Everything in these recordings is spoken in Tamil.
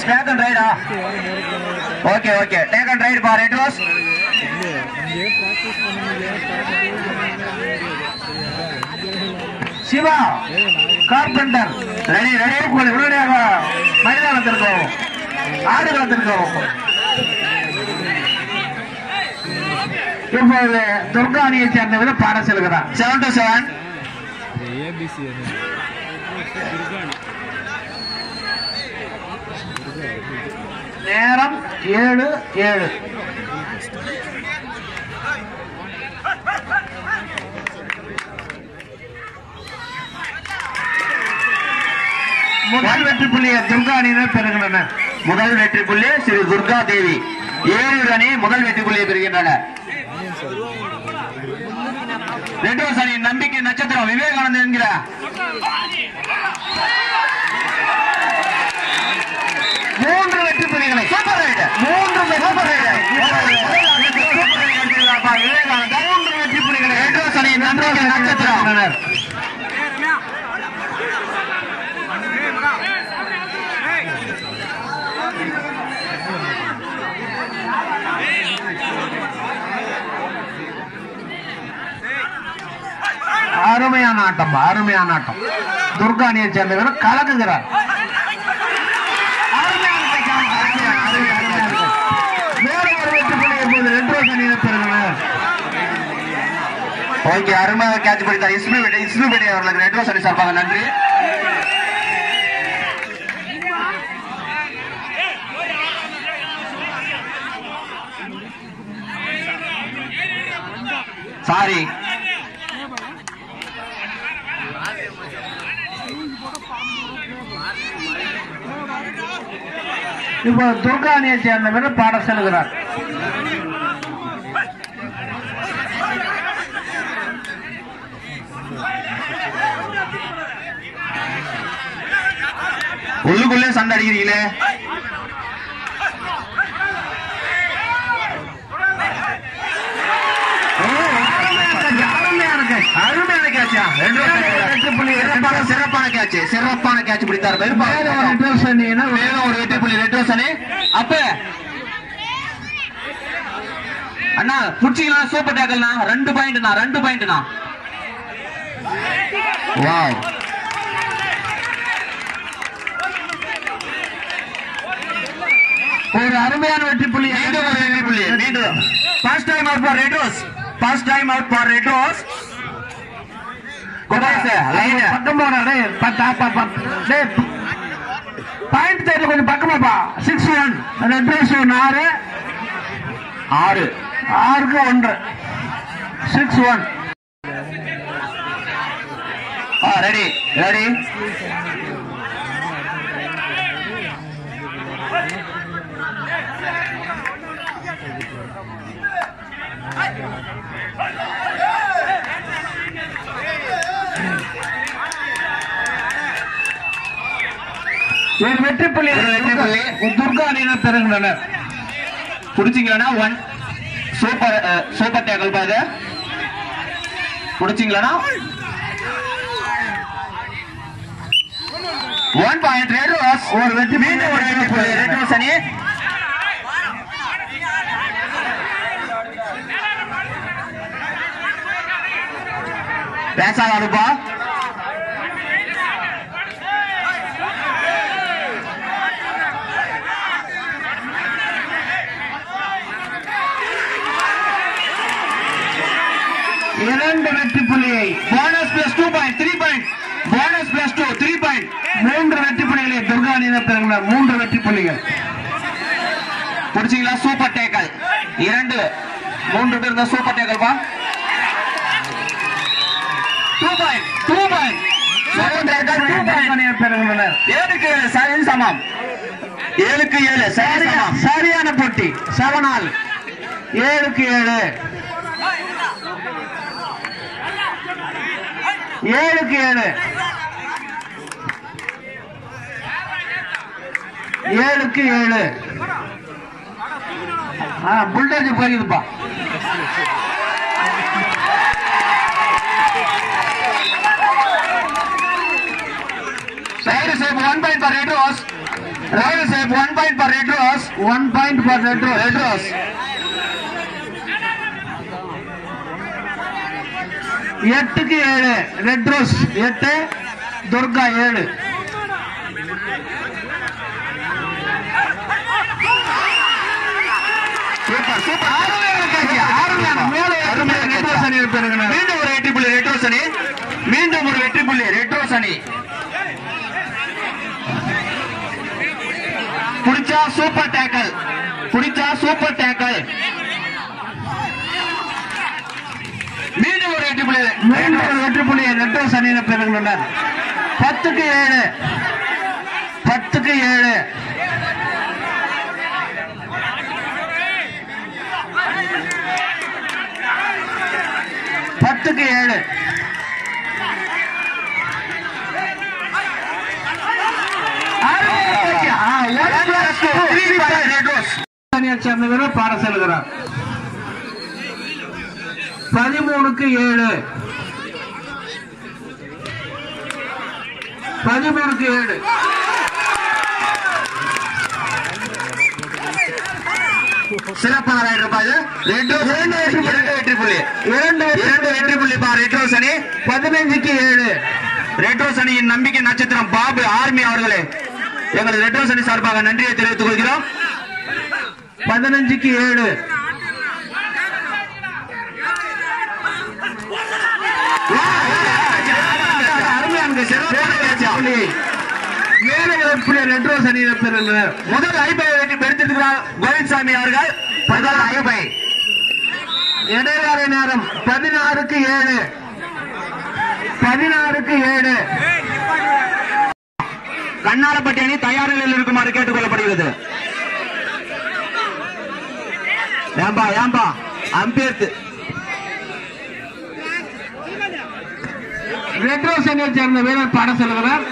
ரோஸ் டேக் அண்ட் ரைடா okay okay take and raid பா Red Rose Siva carpenter ready ready உடனடியாக மைதானத்திற்கும் ஆடுகளத்திற்கும் இப்போது துர்கா அணியை சேர்ந்தவர் பாட செல்கிறார் செவன் டு செவன் ஏபிசி நேரம் ஏழு ஏழு முதல் வெற்றி புள்ளியை துர்கா அணியினர் பெறுகின்றனர் முதல் வெற்றி புள்ளி ஸ்ரீ துர்கா தேவி ஏழு அணி முதல் வெற்றி புள்ளியை பெறுகின்றனர் ரெண்டு அணியின் நம்பிக்கை நட்சத்திரம் விவேகானந்தன் என்கிற மூன்று வெற்றி புலிகளை சூப்பர் ரைடு மூன்று சூப்பர் ரைடு மூன்று வெற்றி புலிகளை ரெட்ரோஸ் அணியின் நம்பிக்கை நட்சத்திரம் அருமையான ஆட்டம் அருமையான ஆட்டம் துர்கா அணியை சேர்ந்தவர் கலக்குகிறார் அருமையான ஆட்டம், அருமையான, அருமையான, அருமையான ஆட்டம். மேலும் ஒரு வெற்றி புள்ளி இப்போது ரெட் ரோஸ் அணியினர் பெறுகின்றனர் ஓகே அருமையாக கேட்ச் பிடித்தார் இஸ்மி இஸ்மி பெட்டி அவர்களுக்கு ரெட் ரோஸ் அணி சார்பாக நன்றி சாரி இப்போ துர்கா அணியை சேர்ந்தவர் பாட செல்கிறார் உள்ளுக்குள்ளே சண்டை அடிக்கிறீங்களே ஓ, அருமையான catch, அருமையான catch, அருமையான catch. ரெண்டு வெற்றி புள்ளி, சிறப்பான சிறப்பான catch, சிறப்பான catch பிடித்தார் மேலும் ஒரு வெற்றி புள்ளி ரெட் ரோஸ் அணி அப்ப அண்ணா புடிச்சிக்கலாம் சூப்பர் டேக்கல்னா ரெண்டு பாயிண்ட்னா ரெண்டு பாயிண்ட்னா வாவ் ஒரு அருமையான வெற்றி புள்ளி மீண்டும் ஒரு வெற்றி புள்ளி மீண்டும் first time out for Red Rose first time out for Red Rose பக்கம் போனா டேய் பத்தா பத்து டேய் பாயிண்ட் தேர்வு கொஞ்சம் பக்கமாப்பா six one Red Rose one ஆறு ஆறு ஆறுக்கு ஒன்று சிக்ஸ் ஒன் ஆ ரெடி ரெடி ஒரு வெற்றி புள்ளி வெற்றி புள்ளி துர்கா அணியினர் பெறுகின்றனர் புடிச்சிங்களா ஒன் சூப்பர் சூப்பர் டேக்கல் பாது புடிச்சிங்களா ஒன் பாயிண்ட் ரெட் ரோஸ் ஒரு வெற்றி மீண்டும் ஒரு வெற்றி புள்ளி ரெட் ரோஸ் அணி பேசாத அனுப்பா இரண்டு வெற்றி புள்ளியை bonus plus two point three point bonus plus two three point மூன்று வெற்றி புள்ளிகளை துர்கா அணியினர் பெறுகின்றனர் மூன்று வெற்றி புள்ளிகள் பிடிச்சிங்களா சூப்பர் டேக்கல் இரண்டு மூன்று பேர் தான் சூப்பர் டேக்கல் பா டூ பாயிண்ட் டூ பாயிண்ட் ஏழுக்கு ஏழு சரி சமம் ஏழுக்கு ஏழு சரி சமம் சரியான போட்டி செவனால் ஏழுக்கு ஏழு ஏழுக்கு ஏழு ஏழுக்கு ஏழு ஆ புல்டேஜ் போயிருதுப்பா side safe one point for Red Rose ராகுல் Sahib one point for Red Rose one point for Red Rose Red Rose எட்டுக்கு ஏழு ரெட் ரோஸ் எட்டு துர்கா ஏழு சூப்பர் சூப்பர் அருமையான கேட்சி அருமையான மேலே அருமையான ரெட் ரோஸ் அணி பெறுகிறார் மீண்டும் ஒரு வெற்றி புள்ளி ரெட் ரோஸ் அணி மீண்டும் ஒரு வெற்றி புள்ளி ரெட் ரோஸ் அணி புடிச்சா சூப்பர் டேக்கல் புடிச்சா சூப்பர் டேக்கல் மீண்டும் ஒரு வெற்றி புள்ளி மீண்டும் ஒரு வெற்றி புள்ளி ரெட் ரோஸ் அணியினர் பெறுகின்றனர் பத்துக்கு ஏழு பத்துக்கு ஏழு பத்துக்கு ஏழு தனியார் சேர்ந்த வீரர் பாட செல்கிறார் பதிமூணுக்கு ஏழு பதிமூணுக்கு ஏழு சிறப்பான ரைடர் இருப்பாது ரெண்டு இரண்டு வெற்றி புள்ளி இரண்டு இரண்டு வெற்றி புள்ளி பா ரெட் ரோஸ் அணி பதினைஞ்சுக்கு ஏழு ரெட் ரோஸ் அணியின் நம்பிக்கை நட்சத்திரம் பாபு ஆர்மி அவர்களே எங்களது ரெட் ரோஸ் அணி சார்பாக நன்றியை தெரிவித்துக் கொள்கிறோம் பதினஞ்சுக்கு ஏழு அருமையான சிறப்பான கேட்சா ரெட் ரோஸ் அணியினர் பெறுகிறார் முதல் ஐபை வெற்றி பெருத்திருக்கிறார் கோவிந்த்சாமி அவர்கள் முதல் ஐபை இடைவேளை நேரம் பதினாறுக்கு ஏழு பதினாறுக்கு ஏழு கண்ணாலப்பட்டி அணி தயார் நிலையில் இருக்குமாறு கேட்டுக்கொள்ளப்படுகிறது ஏம்பா ஏம்பா அம்பேர்த்து ரெட் ரோஸ் அணியை சேர்ந்த வீரர் பாட செல்கிறார்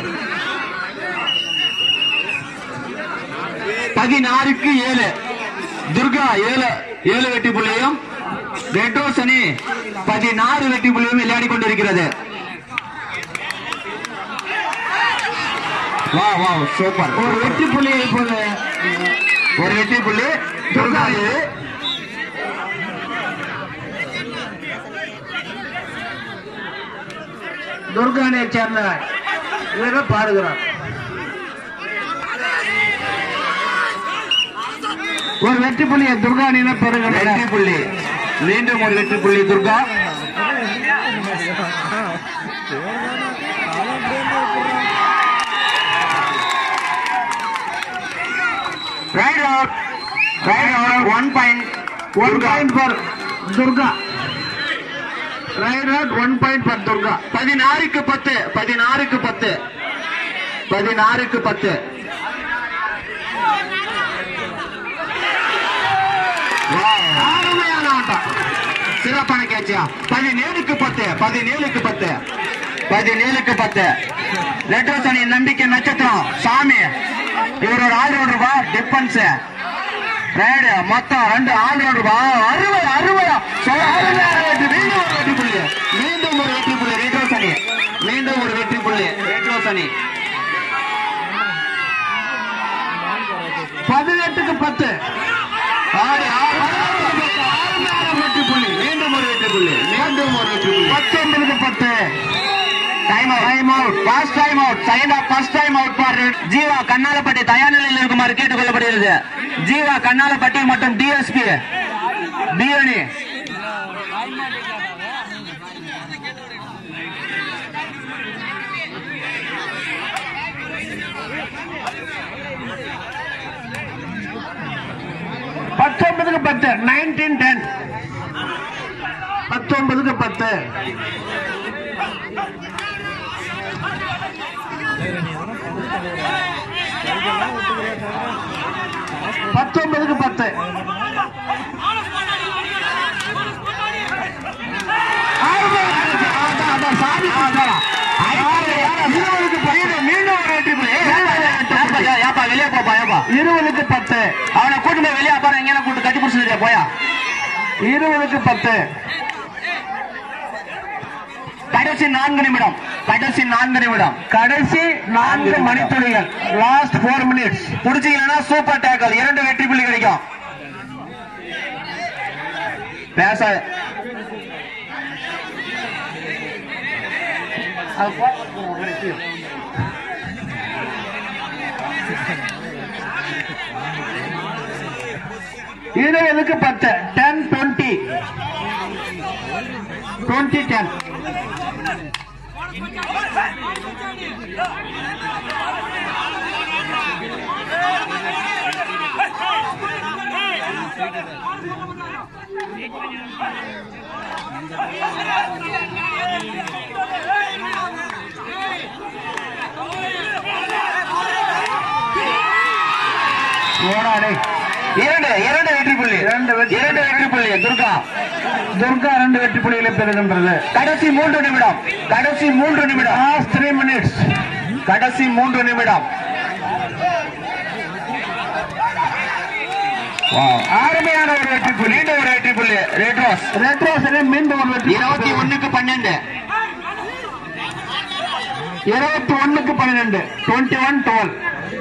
பதினாறுக்கு ஏழு துர்கா ஏழு ஏழு வெட்டி புள்ளியும் ரெட்ரோஸ் அணி பதினாறு வெட்டி புள்ளியும் விளையாடி கொண்டிருக்கிறது வா வா சூப்பர் ஒரு வெற்றி புள்ளி இப்போது ஒரு வெற்றி புள்ளி துர்கா ஏழு துர்கா அணியை சேர்ந்த வீரர் பாடுகிறார் ஒரு வெற்றி புள்ளியை துர்கா அணியினர் பெறுகிறார் வெற்றி புள்ளி மீண்டும் ஒரு வெற்றி புள்ளி Durga raid out raid out one point one point for Durga raid out one point for Durga பதினாறுக்கு பத்து பதினாறுக்கு பத்து பதினாறுக்கு பத்து அருமையான ஆட்டம் சிறப்பான கேட்சியா பதினேழுக்கு பத்து பதினேழுக்கு பத்து பதினேழுக்கு பத்து ரெட்ரோஸ் அணி நம்பிக்கை நட்சத்திரம் சாமி இவர் ஒரு ஆல்ரவுண்டர் ரூபா டிஃபென்ஸ் ரைடு மொத்தம் ரெண்டு ஆல்ரவுண்டர் ரூபா அறுபது அறுபது சொல்ல அருமையான வெற்றி மீண்டும் ஒரு வெற்றி புள்ளி மீண்டும் ஒரு வெற்றி புள்ளி ரெட்ரோஸ் அணி மீண்டும் ஒரு வெற்றி புள்ளி ரெட்ரோஸ் அணி பதினெட்டுக்கு பத்து ஆறு, ஆறு, ஆறு, அருமையான வெற்றி புள்ளி மீண்டும் ஒரு வெற்றி புள்ளி மீண்டும் ஒரு வெற்றி புள்ளி பத்தொன்பதுக்கு பத்து time out time out first time out second half first time out for Jeeva Kannalapatti தயார் நிலையில் இருக்குமாறு கேட்டுக்கொள்ளப்படுகிறது ஜீவா கண்ணாலப்பட்டி மற்றும் டிஎஸ்பி பி அணி பத்தொன்பதுக்கு பத்து நைன்டீன் டென் பத்தொன்பதுக்கு பத்து பத்தொன்பதுக்கு பத்து இருபதுக்கு பத்து அவனை கூட்டு போய் வெளியே பாரு எங்க கூட்டு கட்டி பிடிச்சிருக்க போயா இருபதுக்கு பத்து கடைசி நான்கு நிமிடம் கடைசி நான்கு நிமிடம் கடைசி நான்கு மணித்துளிகள் லாஸ்ட் போர் மினிட்ஸ் புடிச்சீங்கன்னா சூப்பர் டேக்கல் இரண்டு வெற்றி புள்ளி கிடைக்கும் பேச இருபதுக்கு பத்து டென் டுவெண்ட்டி டுவெண்ட்டி டென் ஓடாடே இரண்டு இரண்டு வெற்றி புள்ளி இரண்டு வெற்றி இரண்டு வெற்றி புள்ளி துர்கா துர்கா ரெண்டு வெற்றி புள்ளிகளை பெறுகின்றது கடைசி மூன்று நிமிடம் கடைசி மூன்று நிமிடம் லாஸ்ட் த்ரீ மினிட்ஸ் கடைசி மூன்று நிமிடம் அருமையான ஒரு வெற்றி புள்ளி மீண்டும் ஒரு வெற்றி புள்ளி ரெட் ரோஸ் ரெட் ரோஸ் மீண்டும் ஒரு வெற்றி இருபத்தி ஒண்ணுக்கு பன்னெண்டு இருபத்தி ஒண்ணுக்கு பன்னிரெண்டு டுவெண்ட்டி ஒன் டுவெல்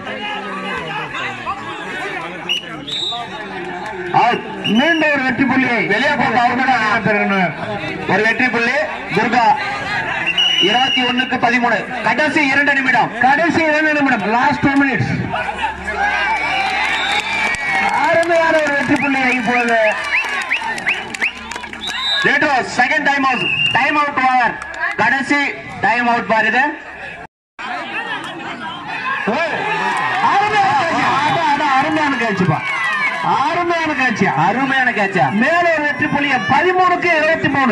மீண்டும் ஒரு வெற்றி புள்ளியை வெளியே போட்டு அவர்தான் பெறுகின்றனர் ஒரு வெற்றி புள்ளி துர்கா இருபத்தி ஒண்ணுக்கு பதிமூணு கடைசி இரண்டு நிமிடம் கடைசி இரண்டு நிமிடம் லாஸ்ட் டூ மினிட்ஸ் அருமையான ஒரு வெற்றி புள்ளியை இப்பொழுது Red Rose second time out time out over கடைசி டைம் அவுட் பாருது அருமையான காட்சி. அட, அட, அருமையான காட்சிப்பா அருமையான காட்சியா அருமையான கேட்சா மேல ஒரு வெற்றி புள்ளிய பதிமூணுக்கு இருபத்தி மூணு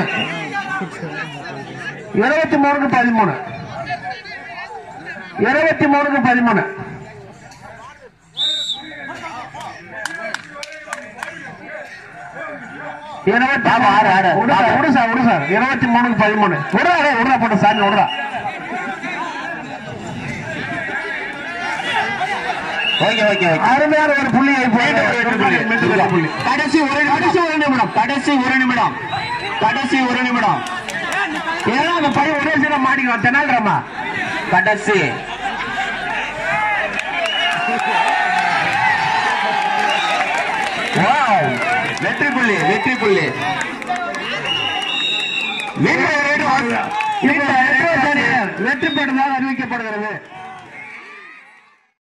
இருபத்தி மூணுக்கு பதிமூணு இருபத்தி மூணுக்கு பதிமூணு இருபத்தி ஆமா, ஆறு, ஆறு. விடு சார், விடு சார் விடு சார் இருபத்தி மூணுக்கு பதிமூணு விடுறா டேய், விடுறா போட்டு சாமி விடுறா ஓகே ஓகே ஓகே அருமையான ஒரு புள்ளியை மீண்டும் ஒரு வெற்றி புள்ளி. மீண்டும் வெற்றி புள்ளி கடைசி ஒரு கடைசி ஒரு நிமிடம் கடைசி ஒரு நிமிடம் கடைசி ஒரு நிமிடம் ஏன்னா அந்த பையன் ஒரே சீனா மாட்டிக்கலாம் தெனாலிராமா கடைசி Wow! வெற்றி புள்ளி வெற்றி புள்ளி மீண்டும் ஒரு இந்த இரண்டாவது அணியினர் வெற்றி பெற்றதாக அறிவிக்கப்படுகிறது